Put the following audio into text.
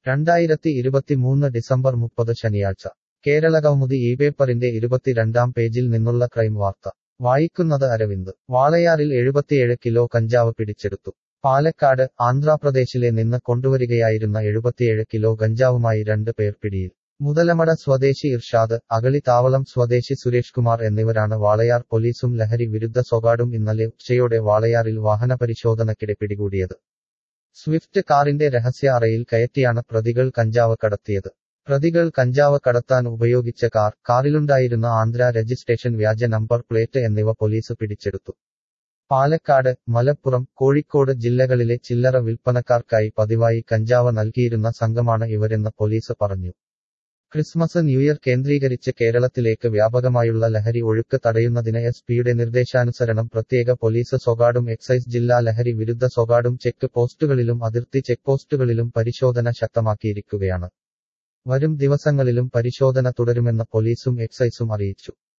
രണ്ടായിരത്തി ഇരുപത്തിമൂന്ന് ഡിസംബർ മുപ്പത് ശനിയാഴ്ച കേരളകൗമുദി ഈ പേപ്പറിന്റെ ഇരുപത്തിരണ്ടാം പേജിൽ നിന്നുള്ള ക്രൈം വാർത്ത വായിക്കുന്നത് അരവിന്ദ് വാളയാറിൽ എഴുപത്തിയേഴ് കിലോ കഞ്ചാവ് പിടിച്ചെടുത്തു പാലക്കാട് ആന്ധ്രാപ്രദേശിലെ നിന്ന് കൊണ്ടുവരികയായിരുന്ന എഴുപത്തിയേഴ് കിലോ ഗഞ്ചാവുമായി രണ്ട് പേർ പിടിയിൽ മുതലമട സ്വദേശി ഇർഷാദ് അഗളി താവളം സ്വദേശി സുരേഷ് കുമാർ എന്നിവരാണ് വാളയാർ പോലീസും ലഹരി വിരുദ്ധ സ്വകാടും ഇന്നലെ ഉച്ചയോടെ വാളയാറിൽ വാഹനപരിശോധനയ്ക്കിടെ പിടികൂടിയത് സ്വിഫ്റ്റ് കാറിന്റെ രഹസ്യ അറയിൽ കയറ്റിയാണ് പ്രതികൾ കഞ്ചാവ് കടത്തിയത് പ്രതികൾ കഞ്ചാവ് കടത്താൻ ഉപയോഗിച്ച കാർ കാറിലുണ്ടായിരുന്ന ആന്ധ്ര രജിസ്ട്രേഷൻ വ്യാജ നമ്പർ പ്ലേറ്റ് എന്നിവ പോലീസ് പിടിച്ചെടുത്തു പാലക്കാട് മലപ്പുറം കോഴിക്കോട് ജില്ലകളിലെ ചില്ലറ വിൽപ്പനക്കാർക്കായി പതിവായി കഞ്ചാവ് നൽകിയിരുന്ന സംഘമാണ് ഇവരെന്ന് പോലീസ് പറഞ്ഞു ക്രിസ്മസ് ന്യൂഇയർ കേന്ദ്രീകരിച്ച് കേരളത്തിലേക്ക് വ്യാപകമായുള്ള ലഹരി ഒഴുക്ക് തടയുന്നതിന് എസ് പിയുടെ നിർദ്ദേശാനുസരണം പ്രത്യേക പോലീസ് സ്വകാടും എക്സൈസ് ജില്ലാ ലഹരി വിരുദ്ധ സ്വകാടും ചെക്ക് പോസ്റ്റുകളിലും അതിർത്തി ചെക്ക് പോസ്റ്റുകളിലും പരിശോധന ശക്തമാക്കിയിരിക്കുകയാണ് വരും ദിവസങ്ങളിലും പരിശോധന തുടരുമെന്ന് പോലീസും എക്സൈസും അറിയിച്ചു